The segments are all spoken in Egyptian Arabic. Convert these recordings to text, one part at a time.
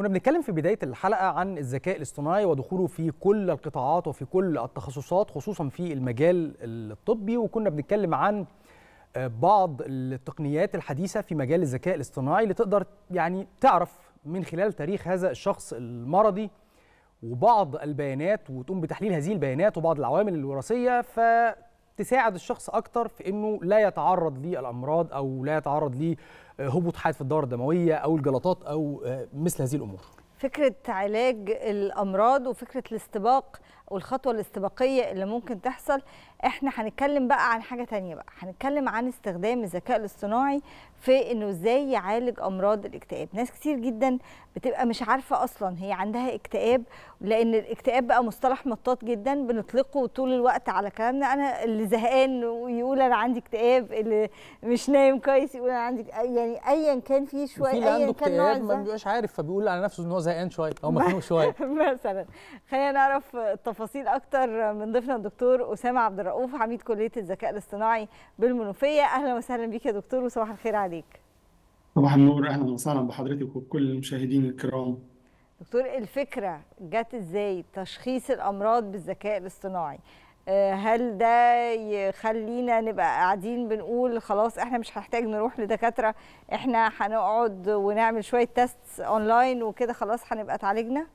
كنا بنتكلم في بدايه الحلقه عن الذكاء الاصطناعي ودخوله في كل القطاعات وفي كل التخصصات خصوصا في المجال الطبي وكنا بنتكلم عن بعض التقنيات الحديثه في مجال الذكاء الاصطناعي اللي تقدر يعني تعرف من خلال تاريخ هذا الشخص المرضي وبعض البيانات وتقوم بتحليل هذه البيانات وبعض العوامل الوراثيه فتساعد الشخص اكتر في انه لا يتعرض للامراض او لا يتعرض لهبوط حاد في الدوره الدمويه او الجلطات او مثل هذه الامور. فكره علاج الامراض وفكره الاستباق والخطوه الاستباقيه اللي ممكن تحصل احنا هنتكلم بقى عن حاجه تانية بقى هنتكلم عن استخدام الذكاء الاصطناعي في انه ازاي يعالج امراض الاكتئاب ناس كتير جدا بتبقى مش عارفه اصلا هي عندها اكتئاب لان الاكتئاب بقى مصطلح مطاط جدا بنطلقه طول الوقت على كلامنا انا اللي زهقان ويقول انا عندي اكتئاب اللي مش نايم كويس يقول انا عندي يعني ايا كان فيه شويه ايا كان نوع ما بيبقاش عارف فبيقول على نفسه ان هو زهقان شويه او مخنوق شويه مثلا خلينا نعرف تفاصيل اكتر من ضيفنا الدكتور اسامه عبد الرؤوف عميد كليه الذكاء الاصطناعي بالمنوفيه اهلا وسهلا بيك يا دكتور وصباح الخير عليك صباح النور اهلا وسهلا بحضرتك وكل المشاهدين الكرام دكتور الفكره جت ازاي تشخيص الامراض بالذكاء الاصطناعي هل ده يخلينا نبقى قاعدين بنقول خلاص احنا مش هنحتاج نروح لدكاتره احنا هنقعد ونعمل شويه تيست اونلاين وكده خلاص هنبقى اتعالجنا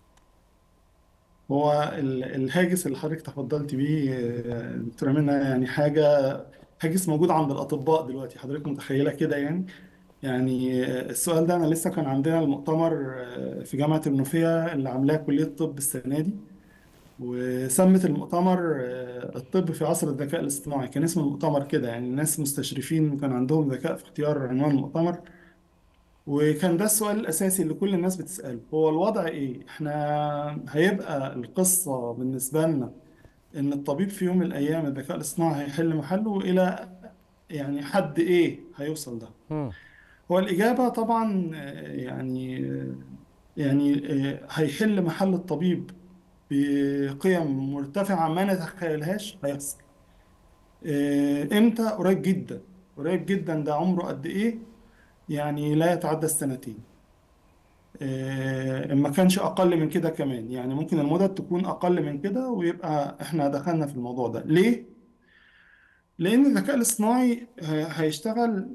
هو الهاجس اللي حضرتك تفضلت بيه دكتوره منى يعني حاجه هاجس موجود عند الاطباء دلوقتي حضرتك متخيله كده يعني يعني السؤال ده انا لسه كان عندنا المؤتمر في جامعه المنوفيه اللي عاملاه كليه الطب السنه دي وسمت المؤتمر الطب في عصر الذكاء الاصطناعي كان اسم المؤتمر كده يعني الناس مستشرفين كان عندهم ذكاء في اختيار عنوان المؤتمر وكان ده السؤال الأساسي اللي كل الناس بتسأله هو الوضع إيه؟ إحنا هيبقى القصة بالنسبة لنا إن الطبيب في يوم من الأيام الذكاء الاصطناعي هيحل محله إلى يعني حد إيه هيوصل ده؟ هو الإجابة طبعا يعني يعني هيحل محل الطبيب بقيم مرتفعة ما نتخيلهاش هيحصل إمتى؟ قريب جدا قريب جدا ده عمره قد إيه؟ يعني لا يتعدى السنتين إن ما كانش أقل من كده كمان يعني ممكن المدة تكون أقل من كده ويبقى إحنا دخلنا في الموضوع ده ليه؟ لأن الذكاء الاصطناعي هيشتغل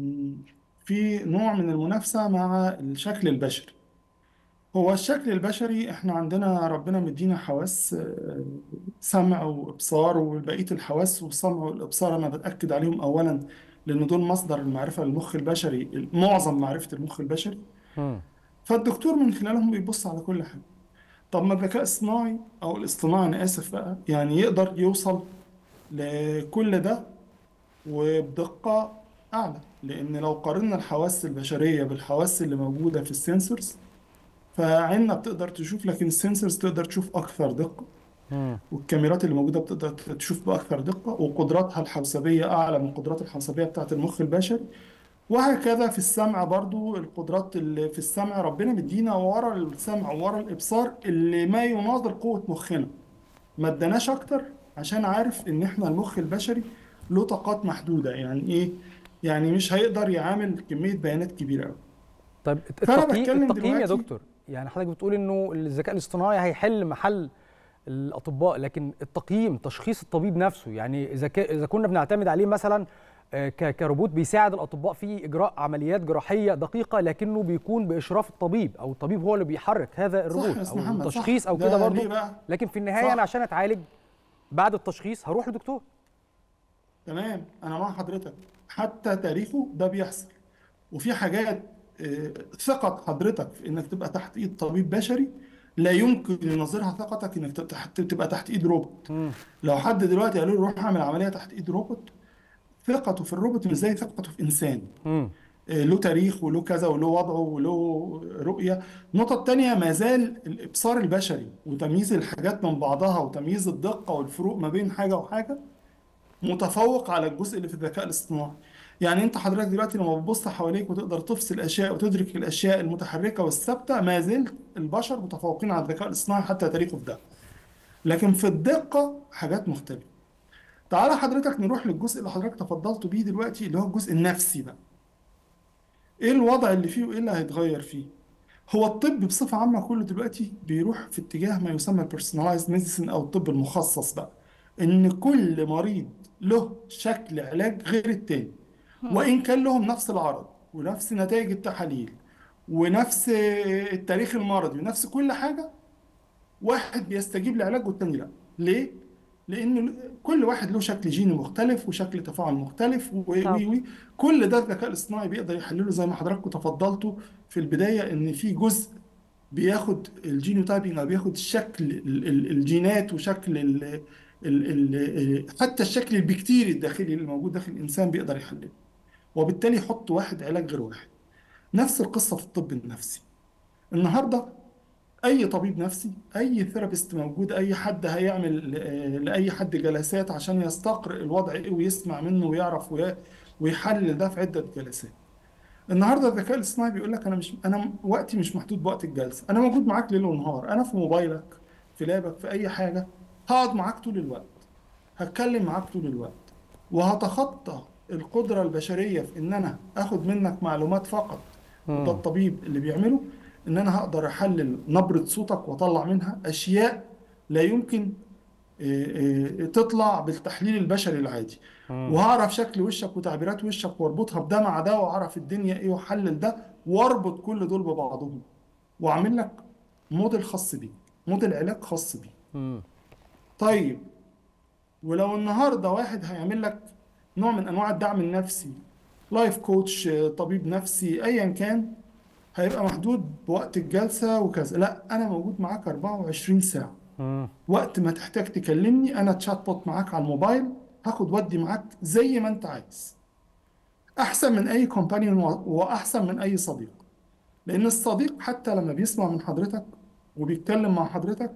في نوع من المنافسة مع الشكل البشري هو الشكل البشري احنا عندنا ربنا مدينا حواس سمع وابصار وبقيه الحواس والسمع والابصار انا بتاكد عليهم اولا لان دول مصدر المعرفه للمخ البشري معظم معرفه المخ البشري فالدكتور من خلالهم بيبص على كل حاجه طب ما الذكاء الصناعي او الاصطناعي انا اسف بقى يعني يقدر يوصل لكل ده وبدقه اعلى لان لو قارنا الحواس البشريه بالحواس اللي موجوده في السنسورز فعيننا بتقدر تشوف لكن السنسورز تقدر تشوف اكثر دقه والكاميرات اللي موجوده بتقدر تشوف باكثر دقه وقدراتها الحوسبيه اعلى من القدرات الحوسبيه بتاعه المخ البشري وهكذا في السمع برضو القدرات اللي في السمع ربنا مدينا ورا السمع ورا الابصار اللي ما يناظر قوه مخنا ما اداناش اكتر عشان عارف ان احنا المخ البشري له طاقات محدوده يعني ايه يعني مش هيقدر يعامل كميه بيانات كبيره قوي طيب التقييم التقييم يا دكتور يعني حضرتك بتقول انه الذكاء الاصطناعي هيحل محل الاطباء لكن التقييم تشخيص الطبيب نفسه يعني اذا اذا كنا بنعتمد عليه مثلا كروبوت بيساعد الاطباء في اجراء عمليات جراحيه دقيقه لكنه بيكون باشراف الطبيب او الطبيب هو اللي بيحرك هذا الروبوت صح او التشخيص او كده برضه لكن في النهايه صح. انا عشان اتعالج بعد التشخيص هروح لدكتور تمام انا مع حضرتك حتى تاريخه ده بيحصل وفي حاجات ثقة حضرتك في انك تبقى تحت ايد طبيب بشري لا يمكن ينظرها ثقتك انك تبقى تحت ايد روبوت لو حد دلوقتي قالوا له روح اعمل عمليه تحت ايد روبوت ثقته في الروبوت مش زي ثقته في انسان له تاريخ وله كذا وله وضعه وله رؤيه النقطه الثانيه ما زال الابصار البشري وتمييز الحاجات من بعضها وتمييز الدقه والفروق ما بين حاجه وحاجه متفوق على الجزء اللي في الذكاء الاصطناعي يعني انت حضرتك دلوقتي لما بتبص حواليك وتقدر تفصل الاشياء وتدرك الاشياء المتحركه والثابته ما زلت البشر متفوقين على الذكاء الاصطناعي حتى تاريخه في ده لكن في الدقه حاجات مختلفه تعالى حضرتك نروح للجزء اللي حضرتك تفضلت بيه دلوقتي اللي هو الجزء النفسي بقى ايه الوضع اللي فيه وايه اللي هيتغير فيه هو الطب بصفة عامة كله دلوقتي بيروح في اتجاه ما يسمى personalized medicine أو الطب المخصص بقى إن كل مريض له شكل علاج غير التاني وإن كان لهم نفس العرض ونفس نتائج التحاليل ونفس التاريخ المرضي ونفس كل حاجة واحد بيستجيب لعلاج والتاني لا ليه؟ لأن كل واحد له شكل جيني مختلف وشكل تفاعل مختلف و و طب و كل ده الذكاء الاصطناعي بيقدر يحلله زي ما حضراتكم تفضلتوا في البداية إن في جزء بياخد الجينوتايبنج أو بياخد الشكل ال- ال- الجينات وشكل ال ال ال حتى الشكل البكتيري الداخلي اللي موجود داخل الإنسان بيقدر يحلله وبالتالي يحط واحد علاج غير واحد نفس القصة في الطب النفسي النهاردة اي طبيب نفسي اي ثيرابيست موجود اي حد هيعمل آه، لاي حد جلسات عشان يستقرئ الوضع ايه ويسمع منه ويعرف وي- ويحلل ده في عده جلسات النهارده الذكاء الاصطناعي بيقول لك انا مش انا وقتي مش محدود بوقت الجلسه انا موجود معاك ليل ونهار انا في موبايلك في لابك في اي حاجه هقعد معاك طول الوقت هتكلم معاك طول الوقت وهتخطى القدره البشريه في ان انا اخد منك معلومات فقط وده مم. الطبيب اللي بيعمله ان انا هقدر احلل نبرة صوتك واطلع منها اشياء لا يمكن آه، آه، تطلع بالتحليل البشري العادي مم. وهعرف شكل وشك وتعبيرات وشك واربطها بده مع ده واعرف الدنيا ايه واحلل ده واربط كل دول ببعضهم واعمل لك موديل خاص بيك موديل علاج خاص بيك مم. طيب ولو النهارده واحد هيعمل لك نوع من انواع الدعم النفسي لايف كوتش طبيب نفسي ايا كان هيبقى محدود بوقت الجلسة وكذا لا أنا موجود معاك 24 ساعة مم. وقت ما تحتاج تكلمني أنا تشات بوت معاك على الموبايل هاخد ودي معاك زي ما أنت عايز أحسن من أي كومبانيون وأحسن من أي صديق لأن الصديق حتى لما بيسمع من حضرتك وبيتكلم مع حضرتك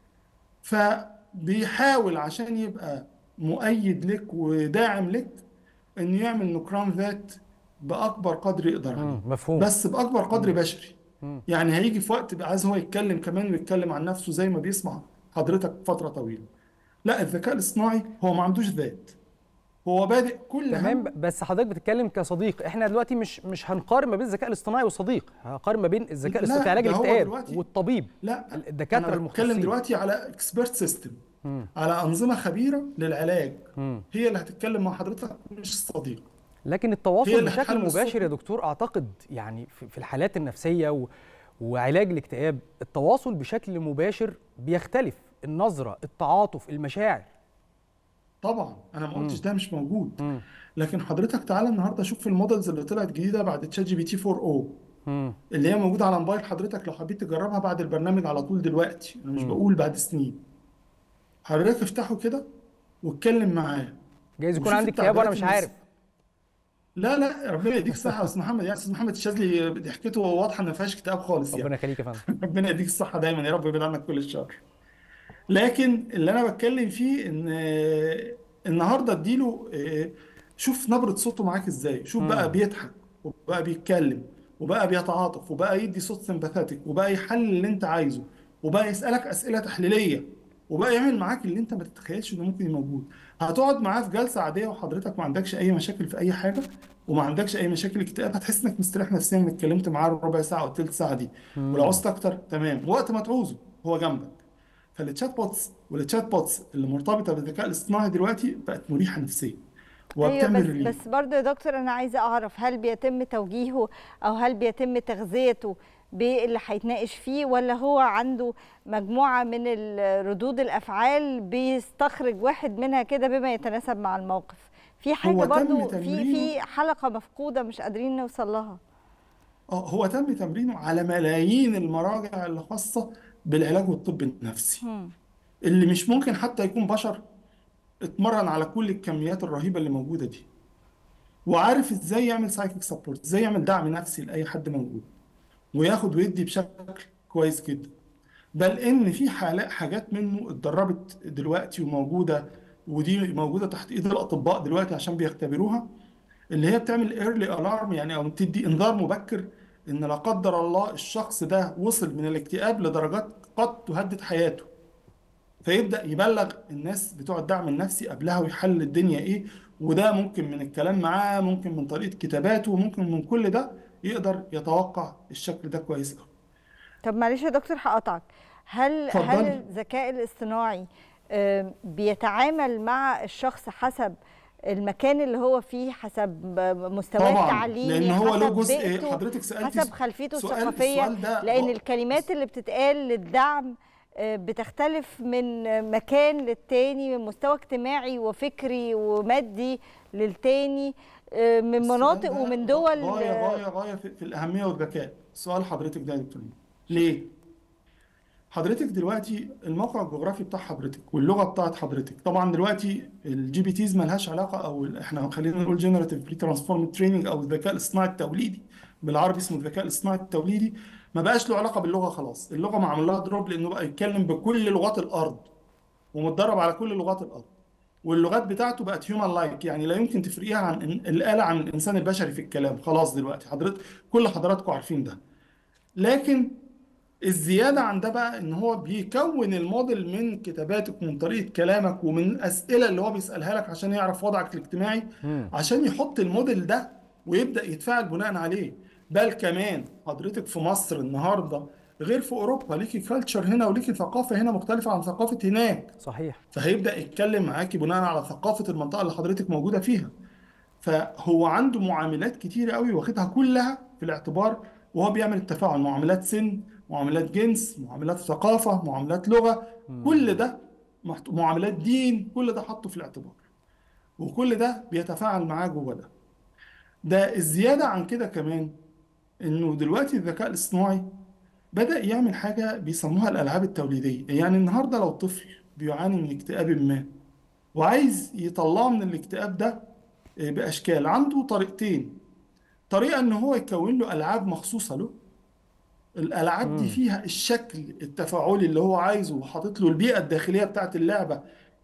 فبيحاول عشان يبقى مؤيد لك وداعم لك إنه يعمل نكران ذات بأكبر قدر يقدر عليه مم. مفهوم بس بأكبر قدر مم. بشري مم. يعني هيجي في وقت بقى عايز هو يتكلم كمان ويتكلم عن نفسه زي ما بيسمع حضرتك فترة طويلة لا الذكاء الاصطناعي هو ما عندوش ذات هو بادئ كل تمام هم ب- بس حضرتك بتتكلم كصديق احنا دلوقتي مش مش هنقارن ما بين الذكاء الاصطناعي والصديق هنقارن ما بين الذكاء الاصطناعي في لا علاج ده هو الاكتئاب دلوقتي والطبيب لا ال- الدكاتره انا بتكلم المختصين دلوقتي على اكسبرت سيستم مم. على أنظمة خبيرة للعلاج مم. هي اللي هتتكلم مع حضرتك مش الصديق لكن هي التواصل اللي بشكل هتحل مباشر يا الصوت دكتور اعتقد يعني في في الحالات النفسيه و... وعلاج الاكتئاب التواصل بشكل مباشر بيختلف النظره التعاطف المشاعر طبعا انا ما مم. قلتش ده مش موجود مم. لكن حضرتك تعالى النهارده شوف المودلز اللي طلعت جديده بعد تشات جي بي تي 4 او مم. اللي هي موجوده على موبايل حضرتك لو حبيت تجربها بعد البرنامج على طول دلوقتي انا مش مم. بقول بعد سنين حضرتك افتحه كده واتكلم معاه جايز يكون وشوف عندي اكتئاب وانا التعبيرات مش النفسية عارف لا لا ربنا يديك الصحه يا استاذ محمد يعني استاذ محمد الشاذلي ضحكته واضحه ان ما فيهاش اكتئاب خالص يعني ربنا يخليك يا فندم ربنا يديك الصحه دايما يا رب يبعد عنك كل الشر لكن اللي انا بتكلم فيه ان آه، النهارده اديله آه، شوف نبرة صوته معاك ازاي شوف بقى مم. بيضحك وبقى بيتكلم وبقى بيتعاطف وبقى يدي صوت سمباثاتيك وبقى يحلل اللي انت عايزه وبقى يسألك أسئلة تحليلية وبقى يعمل معاك اللي انت ما تتخيلش انه ممكن يبقى موجود هتقعد معاه في جلسة عادية وحضرتك ما عندكش اي مشاكل في اي حاجة وما عندكش اي مشاكل اكتئاب هتحس انك مستريح نفسيا انك اتكلمت معاه ربع ساعة او تلت ساعة دي ولو مم. عوزت اكتر تمام وقت ما تعوزه هو جنبك فالتشات بوتس والتشات بوتس اللي مرتبطة بالذكاء الاصطناعي دلوقتي بقت مريحة نفسيا ايوه وبتعمل بس ريليف بس برضه يا دكتور انا عايزه اعرف هل بيتم توجيهه او هل بيتم تغذيته باللي هيتناقش فيه ولا هو عنده مجموعه من ال- ردود الافعال بيستخرج واحد منها كده بما يتناسب مع الموقف في حاجه هو تم برضه في تمرينه في حلقه مفقوده مش قادرين نوصل لها اه هو تم تمرينه على ملايين المراجع اللي خاصة بالعلاج والطب النفسي هم. اللي مش ممكن حتى يكون بشر اتمرن على كل الكميات الرهيبة اللي موجودة دي وعارف ازاي يعمل سايكيك سبورت ازاي يعمل دعم نفسي لأي حد موجود وياخد ويدي بشكل كويس جدا بل ان في حالات حاجات منه اتدربت دلوقتي وموجودة ودي موجودة تحت ايد الأطباء دلوقتي عشان بيختبروها اللي هي بتعمل ايرلي الارم يعني او بتدي انذار مبكر ان لا قدر الله الشخص ده وصل من الاكتئاب لدرجات قد تهدد حياته فيبدأ يبلغ الناس بتوع الدعم النفسي قبلها ويحلل الدنيا ايه وده ممكن من الكلام معاه ممكن من طريقة كتاباته ممكن من كل ده يقدر يتوقع الشكل ده كويس قوي طب معلش يا دكتور هقطعك هل اتفضلي. هل الذكاء الاصطناعي آم، بيتعامل مع الشخص حسب المكان اللي هو فيه حسب مستواه طبعا التعليمي لان هو له حسب جزء بيئته حضرتك سالتي حسب خلفيته سؤال- الثقافيه السؤال ده لان ب- الكلمات اللي بتتقال للدعم آه، بتختلف من آه، مكان للتاني من مستوى اجتماعي وفكري ومادي للتاني آه، من السؤال مناطق ده ومن دول غايه آه، غايه غايه في, في الاهميه والذكاء سؤال حضرتك ده يا دكتور مين. ليه حضرتك دلوقتي الموقع الجغرافي بتاع حضرتك واللغه بتاعت حضرتك طبعا دلوقتي الجي بي تيز ملهاش علاقه او ال- احنا خلينا نقول جنراتيف بري ترانسفورم تريننج او الذكاء الاصطناعي التوليدي بالعربي اسمه الذكاء الاصطناعي التوليدي ما بقاش له علاقه باللغه خلاص اللغه معمول لها دروب لانه بقى يتكلم بكل لغات الارض ومتدرب على كل لغات الارض واللغات بتاعته بقت هيومن لايك يعني لا يمكن تفرقيها عن إن- الآلة عن الإنسان البشري في الكلام خلاص دلوقتي حضرتك كل حضراتكم عارفين ده لكن الزيادة عن ده بقى إن هو بيكون الموديل من كتاباتك ومن طريقة كلامك ومن الأسئلة اللي هو بيسألها لك عشان يعرف وضعك الاجتماعي مم. عشان يحط الموديل ده ويبدأ يتفاعل بناء عليه بل كمان حضرتك في مصر النهاردة غير في أوروبا ليكي كالتشر هنا وليكي ثقافة هنا مختلفة عن ثقافة هناك صحيح فهيبدأ يتكلم معاكي بناء على ثقافة المنطقة اللي حضرتك موجودة فيها فهو عنده معاملات كتيرة قوي واخدها كلها في الاعتبار وهو بيعمل التفاعل معاملات سن معاملات جنس معاملات ثقافة معاملات لغة كل ده محط- معاملات دين كل ده حطه في الاعتبار وكل ده بيتفاعل معاه جوه ده ده الزيادة عن كده كمان انه دلوقتي الذكاء الاصطناعي بدأ يعمل حاجة بيسموها الألعاب التوليدية يعني النهاردة لو طفل بيعاني من اكتئاب ما وعايز يطلعه من الاكتئاب ده آه، بأشكال عنده طريقتين طريقة إن هو يكون له ألعاب مخصوصة له الألعاب دي مم. فيها الشكل التفاعلي اللي هو عايزه وحاطط له البيئة الداخلية بتاعت اللعبة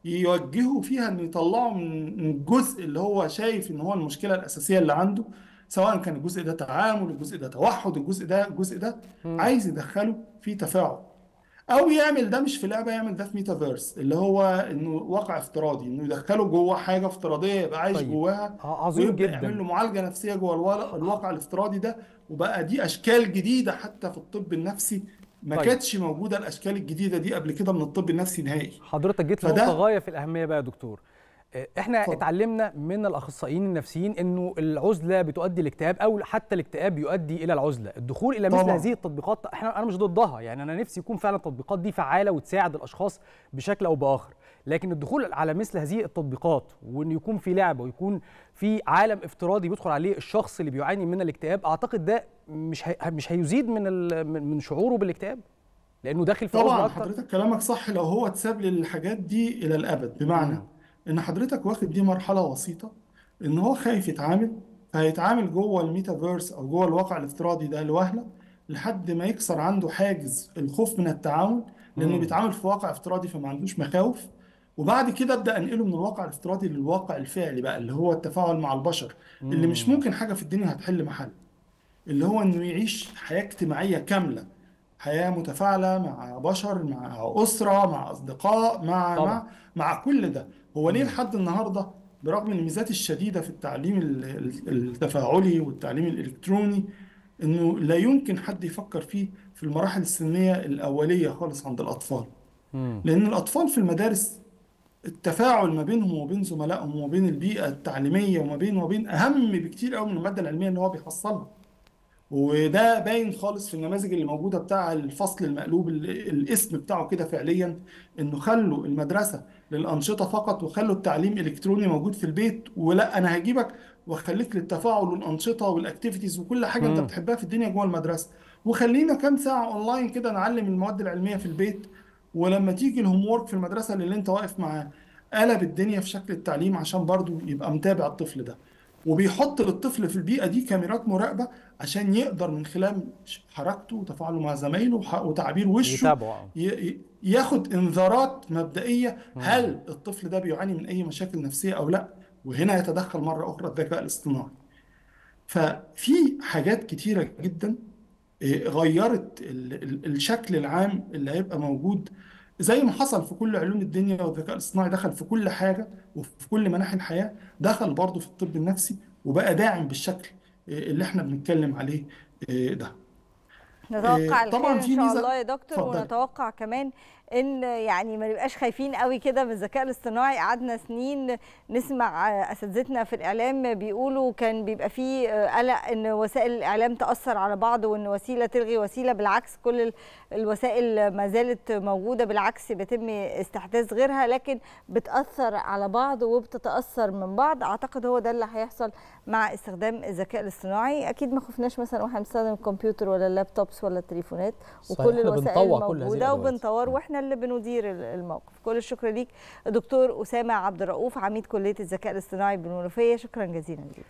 يوجهه فيها إنه يطلعه من من الجزء اللي هو شايف إن هو المشكلة الأساسية اللي عنده سواء كان الجزء ده تعامل الجزء ده توحد الجزء ده الجزء ده مم. عايز يدخله في تفاعل او يعمل ده مش في لعبه يعمل ده في ميتافيرس اللي هو انه واقع افتراضي انه يدخله جوه حاجه افتراضيه يبقى عايش طيب جواها ع- عظيم ويبدا يعمل جدا له معالجه نفسيه جوه الوا- الواقع الافتراضي ده وبقى دي اشكال جديده حتى في الطب النفسي ما طيب كانتش موجوده الاشكال الجديده دي قبل كده من الطب النفسي نهائي حضرتك جيت لنقطة فده غاية في الأهمية بقى يا دكتور آه، احنا اتفضل اتعلمنا من الأخصائيين النفسيين انه العزلة بتؤدي لاكتئاب او حتى الاكتئاب يؤدي إلى العزلة الدخول إلى مثل طبعا هذه التطبيقات احنا انا مش ضدها يعني انا نفسي يكون فعلا التطبيقات دي فعالة وتساعد الأشخاص بشكل أو بآخر لكن الدخول على مثل هذه التطبيقات وان يكون في لعبة ويكون في عالم افتراضي بيدخل عليه الشخص اللي بيعاني من الاكتئاب اعتقد ده مش هي مش هيزيد من ال- من من شعوره بالاكتئاب لانه داخل في عزلة طبعا اكتر حضرتك كلامك صح لو هو اتساب للحاجات دي الى الابد بمعنى مم. ان حضرتك واخد دي مرحله وسيطه ان هو خايف يتعامل فهيتعامل جوه الميتافيرس او جوه الواقع الافتراضي ده لوهله لحد ما يكسر عنده حاجز الخوف من التعامل لانه مم. بيتعامل في واقع افتراضي فما عندوش مخاوف وبعد كده ابدا انقله من الواقع الافتراضي للواقع الفعلي بقى اللي هو التفاعل مع البشر اللي مش مم. ممكن حاجه في الدنيا هتحل محله اللي هو انه يعيش حياة اجتماعية كاملة حياة متفاعلة مع بشر مع أسرة مع أصدقاء مع طبعا مع مع كل ده هو ليه مم. لحد النهاردة برغم الميزات الشديدة في التعليم ال- ال- التفاعلي والتعليم الإلكتروني إنه لا يمكن حد يفكر فيه في المراحل السنية الأولية خالص عند الأطفال مم. لأن الأطفال في المدارس التفاعل ما بينهم وبين زملائهم وبين البيئة التعليمية وما بين وبين أهم بكتير قوي من المادة العلمية اللي هو بيحصلها وده باين خالص في النماذج اللي موجوده بتاع الفصل المقلوب ال- الاسم بتاعه كده فعليا انه خلوا المدرسه للانشطه فقط وخلوا التعليم الكتروني موجود في البيت ولا انا هجيبك واخليك للتفاعل والانشطه والاكتيفيتيز وكل حاجه انت مم. بتحبها في الدنيا جوه المدرسه وخلينا كام ساعه اونلاين كده نعلم المواد العلميه في البيت ولما تيجي الهوم وورك في المدرسه اللي انت واقف معاه قلب الدنيا في شكل التعليم عشان برضو يبقى متابع الطفل ده وبيحط للطفل في البيئة دي كاميرات مراقبة عشان يقدر من خلال حركته وتفاعله مع زمايله وح- وتعبير وشه يتابعوا ي- ي- ياخد انذارات مبدئية مم. هل الطفل ده بيعاني من أي مشاكل نفسية أو لا وهنا يتدخل مرة أخرى الذكاء الاصطناعي ففي حاجات كتيرة جدا إيه، غيرت ال- ال- الشكل العام اللي هيبقى موجود زي ما حصل في كل علوم الدنيا والذكاء الاصطناعي دخل في كل حاجة وفي كل مناحي الحياة دخل برضه في الطب النفسي وبقى داعم بالشكل إيه، اللي احنا بنتكلم عليه إيه، ده نتوقع آه، طبعاً الخير ان في شاء ميزة- الله يا دكتور اتفضلي. ونتوقع كمان ان يعني ما نبقاش خايفين قوي كده من الذكاء الاصطناعي قعدنا سنين نسمع آه، اساتذتنا في الاعلام بيقولوا كان بيبقى فيه آه، قلق ان وسائل الاعلام تاثر على بعض وان وسيله تلغي وسيله بالعكس كل ال- الوسائل ما زالت موجوده بالعكس بيتم استحداث غيرها لكن بتاثر على بعض وبتتاثر من بعض اعتقد هو ده اللي هيحصل مع استخدام الذكاء الاصطناعي اكيد ما خفناش مثلا واحنا بنستخدم الكمبيوتر ولا اللابتوبس ولا التليفونات صحيح، وكل إحنا الوسائل بنطوع كل هذه موجوده الأدوات. وبنطور واحنا اللي بندير ال- الموقف كل الشكر ليك دكتور اسامه عبد الرؤوف عميد كليه الذكاء الاصطناعي بالمنوفيه شكرا جزيلا ليك